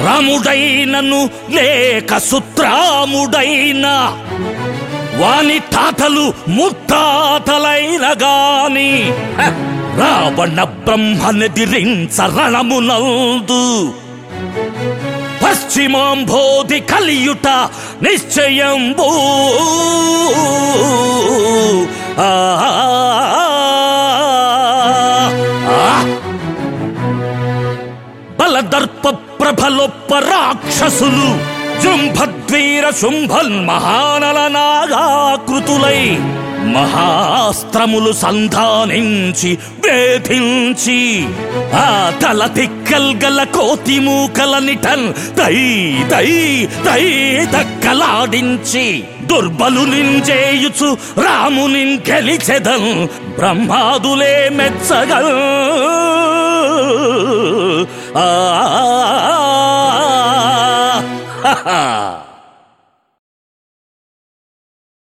రాముడైనను లేక సుత్రాముడైన వాని తాతలు ముత్తాతలైన గాని హ, రావణ బ్రహ్మనెదిరించ రణమునందు పశ్చిమాంబోధి కలియుట నిశ్చయంబూ ఆ, ఆ, బలదర్ప ప్రభలొప్ప రాక్షసులు జుంభద్వీర శుంభన్ మహానల నాగాకృతులై మహాస్త్రములు సంధానించి వేధించి ఆ తల తిక్కల్గల కోతి మూకల నిటన్ దై దై దై దక్కలాడించి దుర్బలు నింజేయుచు రాముని గెలిచెదన్ బ్రహ్మాదులే మెచ్చగల్ ఆ